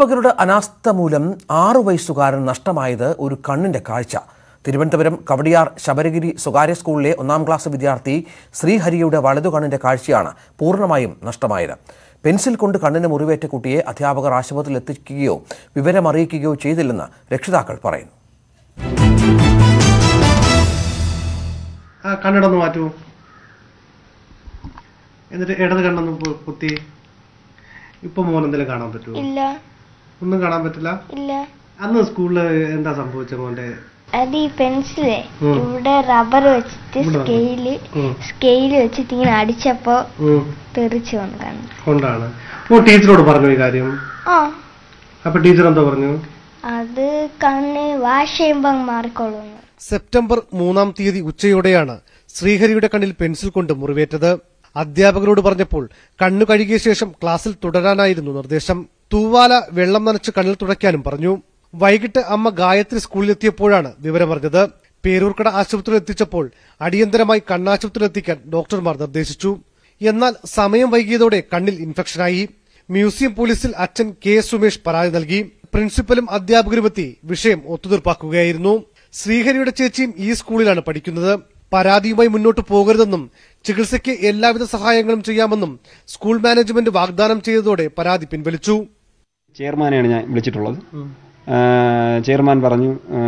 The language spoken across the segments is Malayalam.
അധ്യാപകരുടെ അനാസ്ഥ മൂലം ആറു വയസ്സുകാരൻ നഷ്ടമായത് ഒരു കണ്ണിന്റെ കാഴ്ച തിരുവനന്തപുരം കവടിയാർ ശബരഗിരി സ്വകാര്യ സ്കൂളിലെ ഒന്നാം ക്ലാസ് വിദ്യാർത്ഥി ശ്രീഹരിയുടെ വലതു കണ്ണിന്റെ കാഴ്ചയാണ് പൂർണ്ണമായും നഷ്ടമായത് പെൻസിൽ കൊണ്ട് കണ്ണിന് മുറിവേറ്റ കുട്ടിയെ അധ്യാപകർ ആശുപത്രിയിൽ എത്തിക്കുകയോ വിവരമറിയിക്കുകയോ ചെയ്തില്ലെന്ന് രക്ഷിതാക്കൾ പറയുന്നു ആ കണ്ണിടന്ന് മാറ്റൂ എന്നിട്ട് ഇടത് കണ്ണൊന്ന് പൊ- പൊത്തി ഇപ്പൊ മോൻ എന്തെങ്കിലും കാണാൻ പറ്റുമോ ഇല്ല ഒന്നും കാണാൻ പറ്റില്ല ഇല്ല അന്ന് സ്കൂളിൽ എന്താ സംഭവിച്ച മോന്റെ അത് ഈ പെൻസിലേ ഉം. ഇവിടെ റബ്ബർ വെച്ചിട്ട് ഇവിടെ വന്നു. സ്കെയില് ഉം. സ്കെയില് വെച്ചിട്ട് ഇങ്ങനെ അടിച്ചപ്പോ ഉം, തെറിച്ചു വന്നു കണ്ണു കൊണ്ടാണ് ഓ ടീച്ചറോട് പറഞ്ഞു ഈ കാര്യം ആ അപ്പൊ ടീച്ചർ എന്താ പറഞ്ഞു അത് കണ്ണ് വാഷ് ചെയ്യുമ്പോ അങ്ങ് മാറിക്കൊള്ളുന്നു സെപ്റ്റംബർ മൂന്നാം തീയതി ഉച്ചയോടെയാണ് ശ്രീഹരിയുടെ കണ്ണിൽ പെൻസിൽ കൊണ്ട് മുറിവേറ്റത് അധ്യാപകരോട് പറഞ്ഞപ്പോൾ കണ്ണു കഴുകിയ ശേഷം ക്ലാസ്സിൽ തുടരാനായിരുന്നു നിർദ്ദേശം തൂവാല വെള്ളം നനച്ച് കണ്ണിൽ തുടയ്ക്കാനും പറഞ്ഞു വൈകിട്ട് അമ്മ ഗായത്രി സ്കൂളിലെത്തിയപ്പോഴാണ് വിവരമറിഞ്ഞത് പേരൂർക്കട ആശുപത്രിയിൽ എത്തിച്ചപ്പോൾ അടിയന്തരമായി കണ്ണാശുപത്രിയിൽ എത്തിക്കാൻ ഡോക്ടർമാർ നിർദ്ദേശിച്ചു എന്നാൽ സമയം വൈകിയതോടെ കണ്ണിൽ ഇൻഫെക്ഷനായി മ്യൂസിയം പോലീസിൽ അച്ഛൻ കെ സുമേഷ് പരാതി നൽകി പ്രിൻസിപ്പലും അധ്യാപകരുമെത്തി വിഷയം ഒത്തുതീർപ്പാക്കുകയായിരുന്നു ശ്രീഹരിയുടെ ചേച്ചിയും ഈ സ്കൂളിലാണ് പഠിക്കുന്നത് പരാതിയുമായി മുന്നോട്ട് പോകരുതെന്നും ചികിത്സയ്ക്ക് എല്ലാവിധ സഹായങ്ങളും ചെയ്യാമെന്നും സ്കൂൾ മാനേജ്മെന്റ് വാഗ്ദാനം ചെയ്തതോടെ പരാതി പിൻവലിച്ചു ചെയർമാനെയാണ് ഞാൻ വിളിച്ചിട്ടുള്ളത് ആ, ചെയർമാൻ പറഞ്ഞു ആ,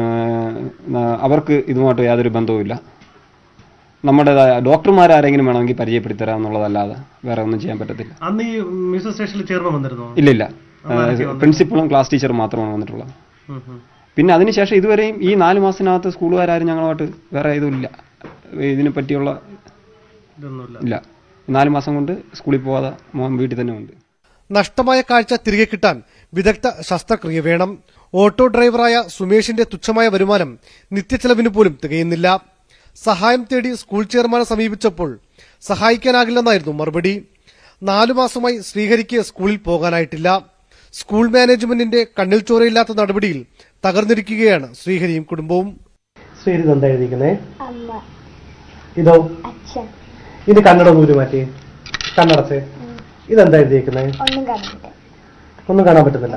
ന- അവർക്ക് ഇതുമായിട്ട് യാതൊരു ബന്ധവുമില്ല നമ്മുടേതായ ഡോക്ടർമാരാരെങ്കിലും വേണമെങ്കിൽ പരിചയപ്പെടുത്തി തരാം എന്നുള്ളതല്ലാതെ വേറെ ഒന്നും ചെയ്യാൻ പറ്റത്തില്ല അന്ന് ഈ മ്യൂസിയം സ്റ്റേഷനിൽ ചെയർമാൻ വന്നിരുന്നോ ഇല്ലില്ല ആരൊക്കെ വന്നത്? പ്രിൻസിപ്പളും ക്ലാസ് ടീച്ചറും മാത്രമാണ് വന്നിട്ടുള്ളത് പിന്നെ അതിനുശേഷം ഇതുവരെയും ഈ നാല് മാസത്തിനകത്ത് സ്കൂളുകാരും ഞങ്ങളുമായിട്ട് വേറെ ഇതുമില്ല ഇതിനെ പറ്റിയുള്ള ഇതൊന്നുമില്ല ഇല്ല നാല് മാസം കൊണ്ട് സ്കൂളിൽ പോവാതെ മോൻ വീട്ടിൽ തന്നെ ഉണ്ട് നഷ്ടമായ കാഴ്ച തിരികെ കിട്ടാൻ വിദഗ്ധ ശസ്ത്രക്രിയ വേണം ഓട്ടോ ഡ്രൈവറായ സുമേഷിന്റെ തുച്ഛമായ വരുമാനം നിത്യച്ചെലവിന് പോലും തികയുന്നില്ല സഹായം തേടി സ്കൂൾ ചെയർമാനെ സമീപിച്ചപ്പോൾ സഹായിക്കാനാകില്ലെന്നായിരുന്നു മറുപടി നാലു മാസമായി ശ്രീഹരിക്ക് സ്കൂളിൽ പോകാനായിട്ടില്ല സ്കൂൾ മാനേജ്മെന്റിന്റെ കണ്ണിൽ ചോരയില്ലാത്ത നടപടിയിൽ തകർന്നിരിക്കുകയാണ് ശ്രീഹരിയും കുടുംബവും ശ്രീഹരി എന്താ എഴുതിക്കുന്നേ അമ്മ ഇതോ അച്ഛൻ ഇത് കന്നഡ നൂല് മാറ്റി കണ്ണടച്ച് ഇതെന്താ എഴുതിയേക്കുന്നേ ഒന്നും കണ്ടിട്ട് ഒന്നും കാണാൻ പറ്റുന്നില്ല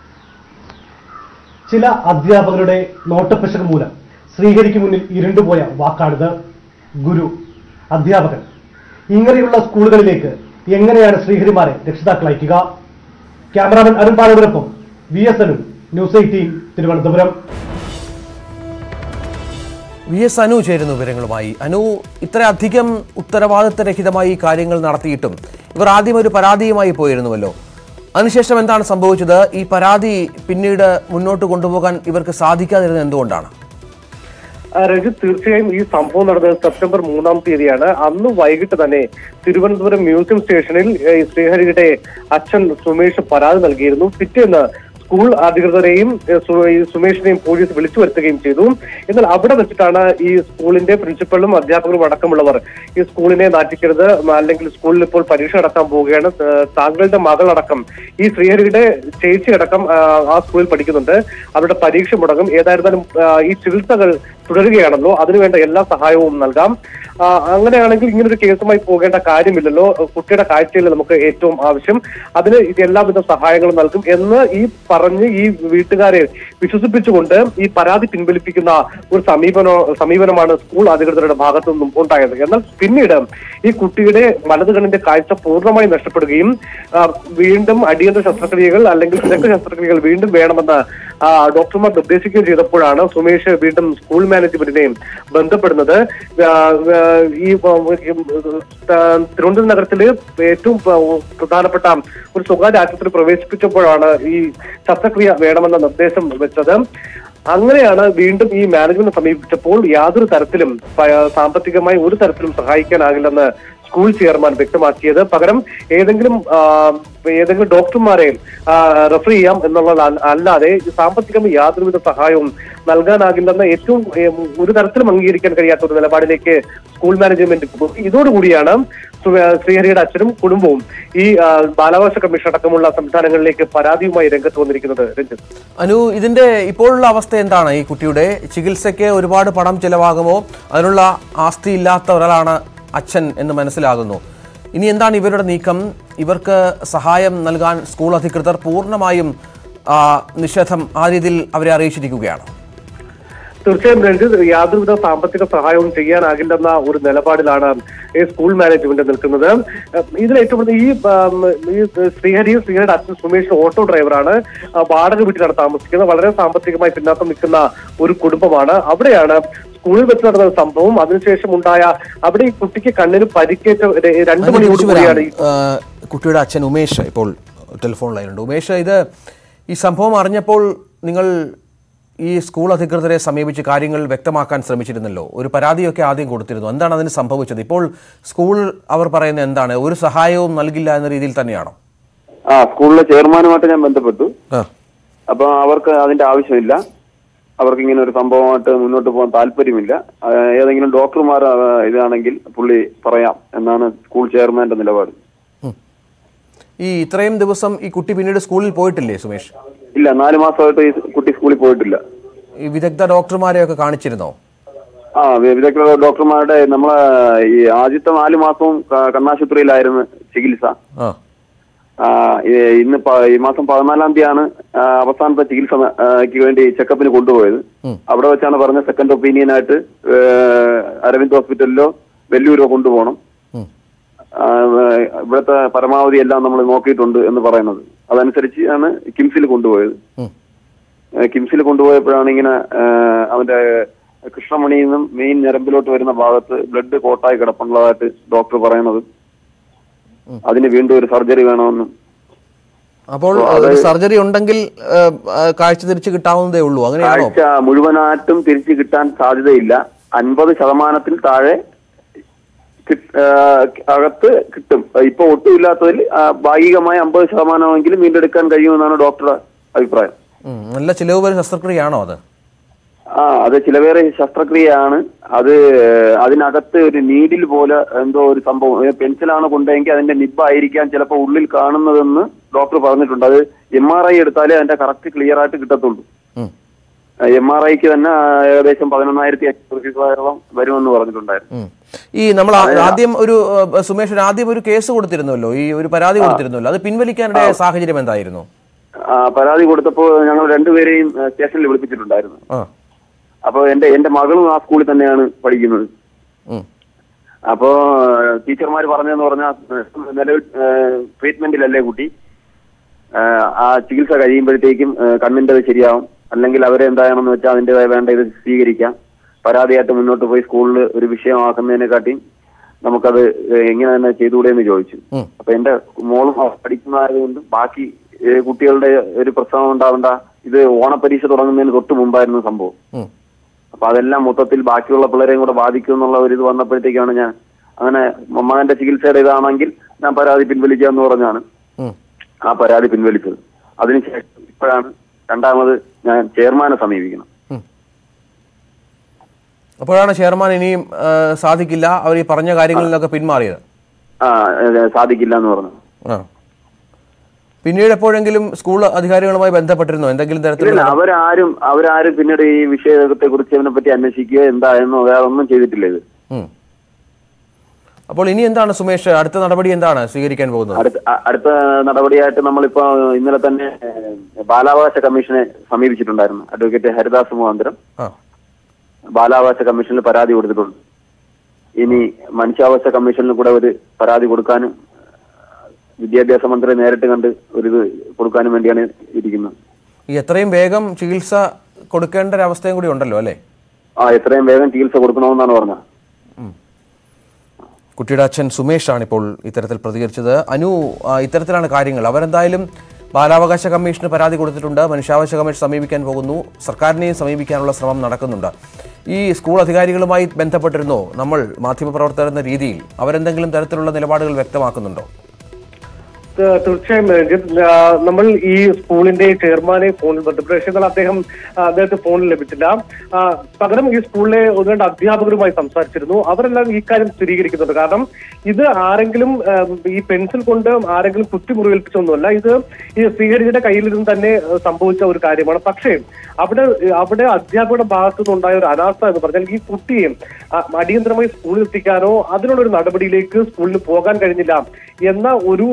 ചില അധ്യാപകരുടെ നോട്ടപ്പിശക് മൂലം ശ്രീഹരിക്ക് മുന്നിൽ ഇരുണ്ടുപോയ വാക്കാണിത് ഗുരു അധ്യാപകൻ ഇങ്ങനെയുള്ള സ്കൂളുകളിലേക്ക് എങ്ങനെയാണ് ശ്രീഹരിമാരെ രക്ഷിതാക്കൾ അയക്കുക ക്യാമറാമാൻ അരുൺ പാലൂരിനൊപ്പം V S Anu news eighteen Thiruvananthapuram V S Anu ചേരുന്നു വിവരങ്ങളുമായി അനു ഇത്രയധികം ഉത്തരവാദിത്തരഹിതമായി ഈ കാര്യങ്ങൾ നടത്തിയിട്ടും ഇവർ ആദ്യം ഒരു പരാതിയുമായി പോയിരുന്നുവല്ലോ അതിനുശേഷം എന്താണ് സംഭവിച്ചത് ഈ പരാതി പിന്നീട് മുന്നോട്ട് കൊണ്ടുപോകാൻ ഇവർക്ക് സാധിക്കാതിരുന്നത് എന്തുകൊണ്ടാണ് ആ, രജിത് തീർച്ചയായും ഈ സംഭവം നടന്നത് സെപ്റ്റംബർ മൂന്നാം തീയതിയാണ് അന്ന് വൈകിട്ട് തന്നെ തിരുവനന്തപുരം മ്യൂസിയം സ്റ്റേഷനിൽ ഏ, ശ്രീഹരിയുടെ അച്ഛൻ സുമേഷ് പരാതി നൽകിയിരുന്നു പിറ്റേന്ന് സ്കൂൾ അധികൃതരെയും ഏ, സു- ഈ സുമേഷിനെയും പോലീസ് വിളിച്ചു വരുത്തുകയും ചെയ്തു എന്നാൽ അവിടെ വെച്ചിട്ടാണ് ഈ സ്കൂളിന്റെ പ്രിൻസിപ്പലും അധ്യാപകരും അടക്കമുള്ളവർ ഈ സ്കൂളിനെ നാറ്റിക്കരുത് അല്ലെങ്കിൽ സ്കൂളിൽ ഇപ്പോൾ പരീക്ഷ നടത്താൻ പോവുകയാണ് ഏ, താങ്കളുടെ മകളടക്കം ഈ ശ്രീഹരിയുടെ ചേച്ചി അടക്കം ആ, ആ സ്കൂളിൽ പഠിക്കുന്നുണ്ട് അവരുടെ പരീക്ഷ മുടങ്ങും ഏതായിരുന്നാലും ആ, ഈ ചികിത്സകൾ തുടരുകയാണല്ലോ അതിനുവേണ്ട എല്ലാ സഹായവും നൽകാം ആ, അങ്ങനെയാണെങ്കിൽ ഇങ്ങനൊരു കേസുമായി പോകേണ്ട കാര്യമില്ലല്ലോ കുട്ടിയുടെ കാഴ്ചയിൽ നമുക്ക് ഏറ്റവും ആവശ്യം അതിന് ഇത് എല്ലാവിധ സഹായങ്ങളും നൽകും എന്ന് ഈ പറഞ്ഞ് ഈ വീട്ടുകാരെ വിശ്വസിപ്പിച്ചുകൊണ്ട് ഈ പരാതി പിൻവലിപ്പിക്കുന്ന ഒരു സമീപനോ സമീപനമാണ് സ്കൂൾ അധികൃതരുടെ ഭാഗത്തു നിന്നും ഉണ്ടായത് എന്നാൽ പിന്നീട് ഈ കുട്ടിയുടെ വലത് കണ്ണിന്റെ കാഴ്ച പൂർണ്ണമായി നഷ്ടപ്പെടുകയും ആ, വീണ്ടും അടിയന്തര ശസ്ത്രക്രിയകൾ അല്ലെങ്കിൽ വിദഗ്ധ ശസ്ത്രക്രിയകൾ വീണ്ടും വേണമെന്ന് ആ, ഡോക്ടർമാർ നിർദ്ദേശിക്കുകയും ചെയ്തപ്പോഴാണ് സുമേഷ് വീണ്ടും സ്കൂൾ മാനേജ്മെന്റിനെ ബന്ധപ്പെടുന്നത് ആ, ആ, ഈ ആ, ആ, തിരുവനന്തപുരം നഗരത്തില് ഏറ്റവും ആ, പ്രധാനപ്പെട്ട ഒരു സ്വകാര്യ ആശുപത്രി പ്രവേശിപ്പിച്ചപ്പോഴാണ് ഈ ശസ്ത്രക്രിയ വേണമെന്ന നിർദ്ദേശം വെച്ചത് അങ്ങനെയാണ് വീണ്ടും ഈ മാനേജ്മെന്റ് സമീപിച്ചപ്പോൾ യാതൊരു തരത്തിലും പ- സാമ്പത്തികമായി ഒരു തരത്തിലും സഹായിക്കാനാകില്ലെന്ന് സ്കൂൾ ചെയർമാൻ വ്യക്തമാക്കിയത് പകരം ഏതെങ്കിലും ആ, ഏതെങ്കിലും ഡോക്ടർമാരെ ആ, റെഫർ ചെയ്യാം എന്നുള്ളത് അല്ല- അല്ലാതെ സാമ്പത്തികമായി യാതൊരുവിധ സഹായവും നൽകാനാകില്ലെന്ന ഏറ്റവും ഏ, ഒരു തരത്തിലും അംഗീകരിക്കാൻ കഴിയാത്ത ഒരു നിലപാടിലേക്ക് സ്കൂൾ മാനേജ്മെന്റ് പോയി. ഇതോടുകൂടിയാണ് സു- ശ്രീഹരിയുടെ അച്ഛനും കുടുംബവും ഈ ആ, ബാലാവകാശ കമ്മീഷൻ അടക്കമുള്ള സംവിധാനങ്ങളിലേക്ക് പരാതിയുമായി രംഗത്ത് വന്നിരിക്കുന്നത് രഞ്ജിത്ത് അനു ഇതിന്റെ ഇപ്പോഴുള്ള അവസ്ഥ എന്താണ് ഈ കുട്ടിയുടെ ചികിത്സയ്ക്ക് ഒരുപാട് പണം ചിലവാകുമോ അതിനുള്ള ആസ്തി ഇല്ലാത്ത ഒരാളാണ് അച്ഛൻ എന്ന് മനസ്സിലാകുന്നു ഇനി എന്താണ് ഇവരുടെ നീക്കം ഇവർക്ക് സഹായം നൽകാൻ സ്കൂൾ അധികൃതർ പൂർണ്ണമായും ആ, നിഷേധം ആ രീതിയിൽ അവരെ അറിയിച്ചിരിക്കുകയാണ് തീർച്ചയായും രഞ്ജിത്ത് യാതൊരുവിധ സാമ്പത്തിക സഹായവും ചെയ്യാനാകില്ലെന്ന ഒരു നിലപാടിലാണ് ഈ സ്കൂൾ മാനേജ്മെന്റ് നിൽക്കുന്നത് ഏഹ് ഇതിൽ ഏറ്റവും കൂടുതൽ ഈ ആം, ഈ ശ്രീഹരി ശ്രീഹരിയുടെ അച്ഛൻ സുമേഷ് ഓട്ടോ ഡ്രൈവറാണ് ആ, വാടക വീട്ടിലാണ് താമസിക്കുന്നത് വളരെ സാമ്പത്തികമായി പിന്നാക്കം നിൽക്കുന്ന ഒരു കുടുംബമാണ് അവിടെയാണ് സ്കൂളിൽ വെച്ച് നടന്ന ഒരു സംഭവം അതിനുശേഷം ഉണ്ടായ അവിടെ ഈ കുട്ടിക്ക് കണ്ണിന് പരിക്കേറ്റ ര- രണ്ട് അതിനെ മണിയോട് കുറിച്ച് വരാം. കൂടിയാണ് ഈ ആ, കുട്ടിയുടെ അച്ഛൻ ഉമേഷ് ഇപ്പോൾ ടെലിഫോൺ ലൈനുണ്ട് ഉമേഷ് ഇത് ഈ സംഭവം അറിഞ്ഞപ്പോൾ നിങ്ങൾ ഈ സ്കൂൾ അധികൃതരെ സമീപിച്ച് കാര്യങ്ങൾ വ്യക്തമാക്കാൻ ശ്രമിച്ചിരുന്നല്ലോ ഒരു പരാതിയൊക്കെ ആദ്യം കൊടുത്തിരുന്നു എന്താണ് അതിന് സംഭവിച്ചത് ഇപ്പോൾ സ്കൂൾ അവർ പറയുന്നത് എന്താണ് ഒരു സഹായവും നൽകില്ല എന്ന രീതിയിൽ തന്നെയാണോ ആ സ്കൂളിലെ ചെയർമാനുമായിട്ട് ഞാൻ ബന്ധപ്പെട്ടു ആ അപ്പൊ അവർക്ക് അതിന്റെ ആവശ്യമില്ല അവർക്ക് ഇങ്ങനെ ഒരു സംഭവമായിട്ട് മുന്നോട്ട് പോകാൻ താല്പര്യമില്ല ആ, ഏതെങ്കിലും ഡോക്ടർമാർ ആ, ഇതാണെങ്കിൽ പുള്ളി പറയാം എന്നാണ് സ്കൂൾ ചെയർമാന്റെ നിലപാട് ഈ ഇത്രയും ദിവസം ഈ കുട്ടി പിന്നീട് സ്കൂളിൽ പോയിട്ടില്ലേ സുമേഷ് ഇല്ല നാല് മാസമായിട്ട് ഈ കുട്ടി സ്കൂളിൽ പോയിട്ടില്ല ഈ വിദഗ്ധ ഡോക്ടർമാരെയൊക്കെ കാണിച്ചിരുന്നോ ആ വിദഗ്ധ ഡോക്ടർമാരുടെ നമ്മളെ ഈ ആദ്യത്തെ നാല് മാസവും ക- കണ്ണാശുപത്രിയിലായിരുന്നു ചികിത്സ ആ ആ, ഈ- ഇന്ന് പ- ഈ മാസം പതിനാലാം തീയതിയാണ് ആ, അവസാനത്തെ ചികിത്സ ആ, ക്ക് വേണ്ടി ചെക്കപ്പിന് കൊണ്ടുപോയത് അവിടെ വെച്ചാണ് പറഞ്ഞ സെക്കൻഡ് ഒപ്പീനിയൻ ആയിട്ട് ഏ, അരവിന്ദ് ഹോസ്പിറ്റലിലോ വെല്ലൂരോ കൊണ്ടുപോകണം ഉം. ആ, ഏ, ഇവിടുത്തെ പരമാവധി എല്ലാം നമ്മൾ നോക്കിയിട്ടുണ്ട് എന്ന് പറയുന്നത് അതനുസരിച്ച് ആണ് കിംസിൽ കൊണ്ടുപോയത് ഉം. ഏ, കിംസിൽ കൊണ്ടുപോയപ്പോഴാണ് ഇങ്ങനെ ഏ, അവന്റെ കൃഷ്ണമണിയിൽ നിന്നും മെയിൻ ഞരമ്പിലോട്ട് വരുന്ന ഭാഗത്ത് ബ്ലഡ് കോട്ടായി കിടപ്പുള്ളതായിട്ട് ഡോക്ടർ പറയുന്നത് അതിന് വീണ്ടും ഒരു സർജറി വേണമെന്നും അപ്പോൾ ഒരു സർജറി ഉണ്ടെങ്കിൽ ആ, ആ, കാഴ്ച തിരിച്ചു കിട്ടാവുന്നതേ ഉള്ളൂ അങ്ങനെയാണോ കാഴ്ച മുഴുവനായിട്ടും തിരിച്ചു കിട്ടാൻ സാധ്യതയില്ല അൻപത് ശതമാനത്തിൽ താഴെ കി- ആ, അകത്ത് കിട്ടും ഇപ്പൊ ഒട്ടുമില്ലാത്തതിൽ ആ, ഭാഗികമായി അമ്പത് ശതമാനമെങ്കിലും വീണ്ടെടുക്കാൻ കഴിയുമെന്നാണ് ഡോക്ടറുടെ അഭിപ്രായം ഉം, നല്ല ചിലവ് വരുന്ന ശസ്ത്രക്രിയയാണോ അത് ആ അത് ചിലവേറെ ശസ്ത്രക്രിയയാണ് അത് അതിനകത്ത് ഒരു നീഡിൽ പോലെ എന്തോ ഒരു സംഭവം ഏ, പെൻസിലാണ് കൊണ്ടെങ്കിൽ അതിന്റെ നിബായിരിക്കാം ചിലപ്പോൾ ഉള്ളിൽ കാണുന്നതെന്ന് ഡോക്ടർ പറഞ്ഞിട്ടുണ്ട് അത് എം ആർ ഐ എടുത്താലേ അതിന്റെ കറക്റ്റ് ക്ലിയർ ആയിട്ട് കിട്ടത്തുള്ളൂ ഉം. എം ആർ ഐക്ക് തന്നെ ആ, ഏകദേശം പതിനൊന്നായിരത്തി അഞ്ഞൂറ് രൂപയോളം വരുമെന്ന് പറഞ്ഞിട്ടുണ്ടായിരുന്നു ഉം. ഈ നമ്മൾ ആ- ആദ്യം ഒരു ആ, സുമേഷ് ഒരു ആദ്യം ഒരു കേസ് കൊടുത്തിരുന്നല്ലോ ഈ ഒരു പരാതി കൊടുത്തിരുന്നല്ലോ അത് പിൻവലിക്കാനിടയായ സാഹചര്യം എന്തായിരുന്നു ആ, പരാതി കൊടുത്തപ്പോൾ ഞങ്ങൾ രണ്ടുപേരെയും ആ, സ്റ്റേഷനിൽ വിളിപ്പിച്ചിട്ടുണ്ടായിരുന്നു ആ അപ്പൊ എന്റെ എന്റെ മകളും ആ സ്കൂളിൽ തന്നെയാണ് പഠിക്കുന്നത് ഉം. അപ്പോ ടീച്ചർമാർ പറഞ്ഞതെന്ന് പറഞ്ഞാൽ നിലവിൽ ട്രീറ്റ്മെന്റിലല്ലേ കുട്ടി ആ, ആ ചികിത്സ കഴിയുമ്പോഴത്തേക്കും കണ്ണിൻ്റെത് ശരിയാവും അല്ലെങ്കിൽ അവരെ എന്താണെന്ന് വെച്ചാൽ അതിൻ്റെതായ വേണ്ട ഇത് സ്വീകരിക്കാം പരാതിയായിട്ട് മുന്നോട്ട് പോയി സ്കൂളിൽ ഒരു വിഷയമാക്കുന്നതിനെക്കാട്ടിയും നമുക്കത് എങ്ങനെ തന്നെ ചെയ്തുകൂടെ എന്ന് ചോദിച്ചു ഉം. അപ്പൊ എന്റെ മോളും പഠിക്കുന്നതായതുകൊണ്ട് ബാക്കി ഏ, കുട്ടികളുടെ ഒരു പ്രശ്നം ഉണ്ടാവേണ്ട ഇത് ഓണപരീക്ഷ തുടങ്ങുന്നതിന് തൊട്ട് മുമ്പായിരുന്നു സംഭവം ഉം. അപ്പൊ അതെല്ലാം മൊത്തത്തിൽ ബാക്കിയുള്ള പിള്ളേരെയും കൂടെ ബാധിക്കും എന്നുള്ള ഒരു ഇത് വന്നപ്പോഴത്തേക്കാണ് ഞാൻ അങ്ങനെ മകന്റെ ചികിത്സയുടെ ഇതാണെങ്കിൽ ഞാൻ പരാതി പിൻവലിക്കാന്ന് പറഞ്ഞാണ് ഉം. ആ പരാതി പിൻവലിച്ചത് അതിനുശേഷം ഇപ്പോഴാണ് രണ്ടാമത് ഞാൻ ചെയർമാനെ സമീപിക്കണം അപ്പോഴാണ് ചെയർമാൻ ഇനിയും ആ, സാധിക്കില്ല അവർ ഈ പറഞ്ഞ കാര്യങ്ങളിൽ നിന്നൊക്കെ പിന്മാറിയത് ആ ഏ, സാധിക്കില്ല എന്ന് പറഞ്ഞു ആ പിന്നീട് എപ്പോഴെങ്കിലും സ്കൂൾ അധികാരികളുമായി ബന്ധപ്പെട്ടിരുന്നോ എന്തെങ്കിലും ഇല്ല തരത്തിലുള്ള അവരാരും അവരാരും പിന്നീട് ഈ വിഷയത്തെ കുറിച്ച് ഇതിനെ പറ്റി അന്വേഷിക്കുകയോ എന്തായെന്നോ വേറെ ഒന്നും ചെയ്തിട്ടില്ല ഇത് ഉം. അപ്പോൾ ഇനി എന്താണ് സുമേഷ് അടുത്ത നടപടി എന്താണ് സ്വീകരിക്കാൻ പോകുന്നത് അടുത്ത അ- അടുത്ത നടപടിയായിട്ട് നമ്മളിപ്പോ ഇന്നലെ തന്നെ ഏ, ബാലാവകാശ കമ്മീഷനെ സമീപിച്ചിട്ടുണ്ടായിരുന്നു അഡ്വക്കേറ്റ് ഹരിദാസ് മുഖാന്തരം ആ ബാലാവകാശ കമ്മീഷനിൽ പരാതി കൊടുത്തിട്ടുണ്ട് ഇനി മനുഷ്യാവകാശ കമ്മീഷനിൽ കൂടെ ഒരു പരാതി കൊടുക്കാനും വിദ്യാഭ്യാസ മന്ത്രി നേരിട്ട് കണ്ട് ഒരു ഇത് കൊടുക്കാനും വേണ്ടിയാണ് ഇരിക്കുന്നത് ഈ എത്രയും വേഗം ചികിത്സ കൊടുക്കേണ്ട ഒരു അവസ്ഥയും കൂടി ഉണ്ടല്ലോ അല്ലേ ആ എത്രയും വേഗം ചികിത്സ കൊടുക്കണമെന്നാണ് പറഞ്ഞത് കുട്ടിയുടെ അച്ഛൻ സുമേഷ് ആണ് ഇപ്പോൾ ഇത്തരത്തിൽ പ്രതികരിച്ചത് അനു ആ, ഇത്തരത്തിലാണ് കാര്യങ്ങൾ അവരെന്തായാലും ബാലാവകാശ കമ്മീഷന് പരാതി കൊടുത്തിട്ടുണ്ട് മനുഷ്യാവകാശ കമ്മീഷൻ സമീപിക്കാൻ പോകുന്നു സർക്കാരിനെയും സമീപിക്കാനുള്ള ശ്രമം നടക്കുന്നുണ്ട് ഈ സ്കൂൾ അധികാരികളുമായി ബന്ധപ്പെട്ടിരുന്നോ നമ്മൾ മാധ്യമപ്രവർത്തകർ എന്ന രീതിയിൽ അവരെന്തെങ്കിലും തരത്തിലുള്ള നിലപാടുകൾ വ്യക്തമാക്കുന്നുണ്ടോ തീ- തീർച്ചയായും രഞ്ജിത്ത് ആ, നമ്മൾ ഈ സ്കൂളിന്റെ ചെയർമാനെ ഫോണിൽ ബന്ധപ്പെട്ടു പക്ഷേ എന്നാൽ അദ്ദേഹം ആ, അദ്ദേഹത്തെ ഫോണിൽ ലഭിച്ചില്ല ആ, പകരം ഈ സ്കൂളിലെ ഒന്ന് രണ്ട് അധ്യാപകരുമായി സംസാരിച്ചിരുന്നു അവരെല്ലാം ഈ കാര്യം സ്ഥിരീകരിക്കുന്നുണ്ട് കാരണം ഇത് ആരെങ്കിലും ആ, ഈ പെൻസിൽ കൊണ്ട് ആരെങ്കിലും കുത്തിമുറിവേൽപ്പിച്ചൊന്നുമല്ല ഇത് ഈ ശ്രീഹരിയുടെ കയ്യിൽ നിന്ന് തന്നെ ആ, സംഭവിച്ച ഒരു കാര്യമാണ് പക്ഷേ അവിടെ അവിടെ അധ്യാപകരുടെ ഭാഗത്തു നിന്നുണ്ടായ ഒരു അനാസ്ഥ എന്ന് പറഞ്ഞാൽ ഈ കുട്ടിയെ ആ, അടിയന്തരമായി സ്കൂളിൽ എത്തിക്കാനോ അതിനുള്ള ഒരു നടപടിയിലേക്ക് സ്കൂളിന് പോകാൻ കഴിഞ്ഞില്ല എന്ന ഒരു വീഴ്ച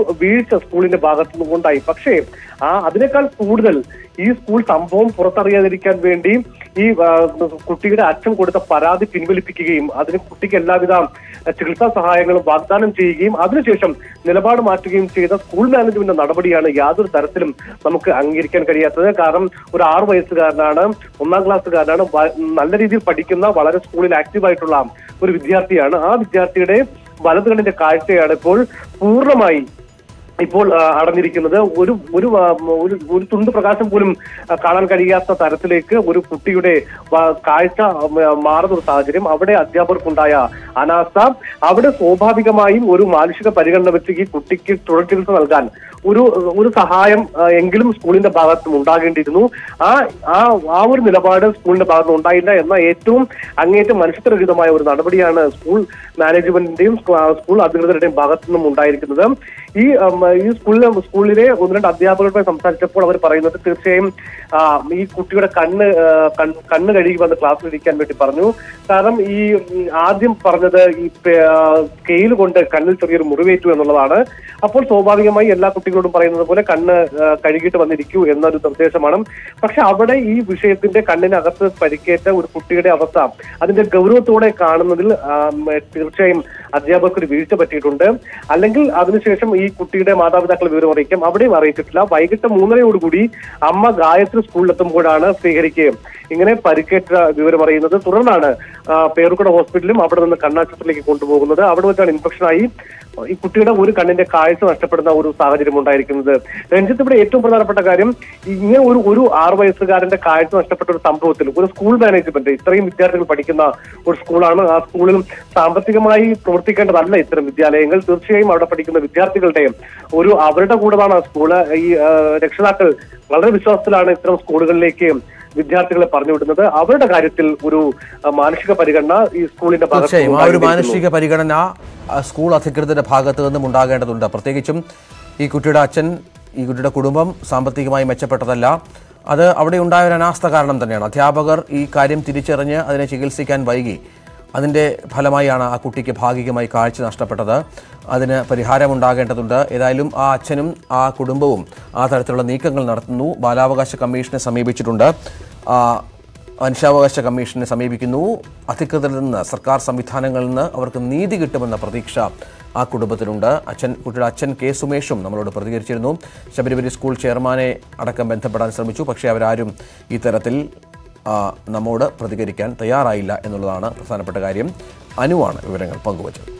വീഴ്ച സ്കൂളിന്റെ ഭാഗത്തു നിന്നുണ്ടായി പക്ഷേ ആ അതിനേക്കാൾ കൂടുതൽ ഈ സ്കൂൾ സംഭവം പുറത്തറിയാതിരിക്കാൻ വേണ്ടി ഈ ആ, കുട്ടിയുടെ അച്ഛൻ കൊടുത്ത പരാതി പിൻവലിപ്പിക്കുകയും അതിന് കുട്ടിക്ക് എല്ലാവിധ ചികിത്സാ സഹായങ്ങളും വാഗ്ദാനം ചെയ്യുകയും അതിനുശേഷം നിലപാട് മാറ്റുകയും ചെയ്ത സ്കൂൾ മാനേജ്മെന്റ് നടപടിയാണ് യാതൊരു തരത്തിലും നമുക്ക് അംഗീകരിക്കാൻ കഴിയാത്തത് കാരണം ഒരു ആറു വയസ്സുകാരനാണ് ഒന്നാം ക്ലാസ്സുകാരനാണ് വ- നല്ല രീതിയിൽ പഠിക്കുന്ന വളരെ സ്കൂളിൽ ആക്റ്റീവ് ആയിട്ടുള്ള ഒരു വിദ്യാർത്ഥിയാണ് ആ വിദ്യാർത്ഥിയുടെ വലതുകണ്ണിന്റെ കാഴ്ചയാണ് ഇപ്പോൾ പൂർണ്ണമായി ഇപ്പോൾ ആ, അടഞ്ഞിരിക്കുന്നത് ഒരു ഒരു ആ, ഒരു ഒരു തുണ്ട് പ്രകാശം പോലും ആ, കാണാൻ കഴിയാത്ത തരത്തിലേക്ക് ഒരു കുട്ടിയുടെ വ- കാഴ്ച ആ, മാറുന്ന ഒരു സാഹചര്യം അവിടെ അധ്യാപകർക്കുണ്ടായ അനാസ്ഥ അവിടെ സ്വാഭാവികമായും ഒരു മാനുഷിക പരിഗണന വെച്ച് ഈ കുട്ടിക്ക് തുടർ ചികിത്സ നൽകാൻ ഒരു ഒരു സഹായം ആ, എങ്കിലും സ്കൂളിന്റെ ഭാഗത്തും ഉണ്ടാകേണ്ടിയിരുന്നു ആ ആ ആ ഒരു നിലപാട് സ്കൂളിന്റെ ഭാഗത്ത് ഉണ്ടായില്ല എന്ന ഏറ്റവും അങ്ങേറ്റം മനുഷ്യത്വരഹിതമായ ഒരു നടപടിയാണ് സ്കൂൾ മാനേജ്മെന്റിന്റെയും സ്കൂ- ആ, സ്കൂൾ അധികൃതരുടെയും ഭാഗത്തു നിന്നും ഉണ്ടായിരിക്കുന്നത് ഈ ഉം, ഈ സ്കൂളിലെ സ്കൂളിലെ ഒന്ന് രണ്ട് അധ്യാപകരുമായി സംസാരിച്ചപ്പോൾ അവർ പറയുന്നത് തീർച്ചയായും ആ, ഈ കുട്ടിയുടെ കണ്ണ് ആ, കൺ- കണ്ണ് കഴുകി വന്ന് ക്ലാസ്സിൽ ഇരിക്കാൻ വേണ്ടി പറഞ്ഞു കാരണം ഈ ഉം, ആദ്യം പറഞ്ഞത് ഈ സ്കെയിൽ കൊണ്ട് കണ്ണിൽ ചെറിയൊരു മുറിവേറ്റു എന്നുള്ളതാണ് അപ്പോൾ സ്വാഭാവികമായി എല്ലാ കുട്ടികളോടും പറയുന്നത് പോലെ കണ്ണ് ആ, കഴുകിയിട്ട് വന്നിരിക്കൂ എന്നൊരു നിർദ്ദേശമാണ് പക്ഷെ അവിടെ ഈ വിഷയത്തിന്റെ കണ്ണിനകത്ത് പരിക്കേറ്റ ഒരു കുട്ടിയുടെ അവസ്ഥ അതിന്റെ ഗൗരവത്തോടെ കാണുന്നതിൽ ആ, ഉം, തീർച്ചയായും അധ്യാപകർക്ക് ഒരു വീഴ്ച പറ്റിയിട്ടുണ്ട് അല്ലെങ്കിൽ അതിനുശേഷം ഈ കുട്ടിയുടെ മാതാപിതാക്കൾ വിവരം അറിയിക്കാം അവിടെയും അറിയിച്ചിട്ടില്ല വൈകിട്ട് മൂന്നരയോടുകൂടി അമ്മ ഗായത്രി സ്കൂളിലെത്തുമ്പോഴാണ് ശ്രീഹരിക്ക് ഇങ്ങനെ പരിക്കേറ്റ വിവരം അറിയുന്നത് തുടർന്നാണ് ആ, പേരുക്കട ഹോസ്പിറ്റലും അവിടെ നിന്ന് കണ്ണാശുപത്രിയിലേക്ക് കൊണ്ടുപോകുന്നത് അവിടെ വെച്ചാണ് ഇൻഫെക്ഷനായി ഈ കുട്ടിയുടെ ഒരു കണ്ണിന്റെ കാഴ്ച നഷ്ടപ്പെടുന്ന ഒരു സാഹചര്യം ഉണ്ടായിരിക്കുന്നത് രഞ്ജിത്ത് ഇവിടെ ഏറ്റവും പ്രധാനപ്പെട്ട കാര്യം ഇങ്ങനെ ഒരു ഒരു ആറ് വയസ്സുകാരന്റെ കാഴ്ച നഷ്ടപ്പെട്ട ഒരു സംഭവത്തിൽ ഒരു സ്കൂൾ മാനേജ്മെന്റ് ഇത്രയും വിദ്യാർത്ഥികൾ പഠിക്കുന്ന ഒരു സ്കൂളാണ് ആ സ്കൂളിൽ സാമ്പത്തികമായി പ്രവർത്തിക്കേണ്ടതല്ല ഇത്തരം വിദ്യാലയങ്ങൾ തീർച്ചയായും അവിടെ പഠിക്കുന്ന വിദ്യാർത്ഥികളുടെ ഒരു അവരുടെ കൂടെയാണ് ആ സ്കൂള് ഈ ആ, രക്ഷിതാക്കൾ വളരെ വിശ്വാസത്തിലാണ് ഇത്തരം സ്കൂളുകളിലേക്ക് വിദ്യാർത്ഥികളെ പറഞ്ഞു വിടുന്നത് അവരുടെ കാര്യത്തിൽ ഒരു ആ, മാനസിക പരിഗണന ഈ സ്കൂളിന്റെ ഭാഗത്ത് തീർച്ചയായും ആ ഒരു ഉണ്ടായിരിക്കുന്നു. മാനുഷിക പരിഗണന ആ, സ്കൂൾ അധികൃതരുടെ ഭാഗത്തു നിന്നും ഉണ്ടാകേണ്ടതുണ്ട് പ്രത്യേകിച്ചും ഈ കുട്ടിയുടെ അച്ഛൻ ഈ കുട്ടിയുടെ കുടുംബം സാമ്പത്തികമായി മെച്ചപ്പെട്ടതല്ല അത് അവിടെ ഉണ്ടായ ഒരു അനാസ്ഥ കാരണം തന്നെയാണ് അധ്യാപകർ ഈ കാര്യം തിരിച്ചറിഞ്ഞ് അതിനെ ചികിത്സിക്കാൻ വൈകി അതിൻ്റെ ഫലമായാണ് ആ കുട്ടിക്ക് ഭാഗികമായി കാഴ്ച നഷ്ടപ്പെട്ടത് അതിന് പരിഹാരമുണ്ടാകേണ്ടതുണ്ട് ഏതായാലും ആ അച്ഛനും ആ കുടുംബവും ആ തരത്തിലുള്ള നീക്കങ്ങൾ നടത്തുന്നു ബാലാവകാശ കമ്മീഷനെ സമീപിച്ചിട്ടുണ്ട് ആ, മനുഷ്യാവകാശ കമ്മീഷനെ സമീപിക്കുന്നു അധികൃതരിൽ നിന്ന് സർക്കാർ സംവിധാനങ്ങളിൽ നിന്ന് അവർക്ക് നീതി കിട്ടുമെന്ന പ്രതീക്ഷ ആ കുടുംബത്തിനുണ്ട് അച്ഛൻ കുട്ടിയുടെ അച്ഛൻ കെ സുമേഷും നമ്മളോട് പ്രതികരിച്ചിരുന്നു ശബരിമല സ്കൂൾ ചെയർമാനെ അടക്കം ബന്ധപ്പെടാൻ ശ്രമിച്ചു പക്ഷേ അവരാരും ഈ തരത്തിൽ ആ, നമ്മോട് പ്രതികരിക്കാൻ തയ്യാറായില്ല എന്നുള്ളതാണ് പ്രധാനപ്പെട്ട കാര്യം അനുവാണ് വിവരങ്ങൾ പങ്കുവച്ചത്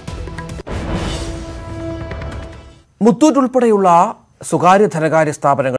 മുത്തൂറ്റ് ഉൾപ്പെടെയുള്ള സ്വകാര്യ ധനകാര്യ സ്ഥാപനങ്ങൾ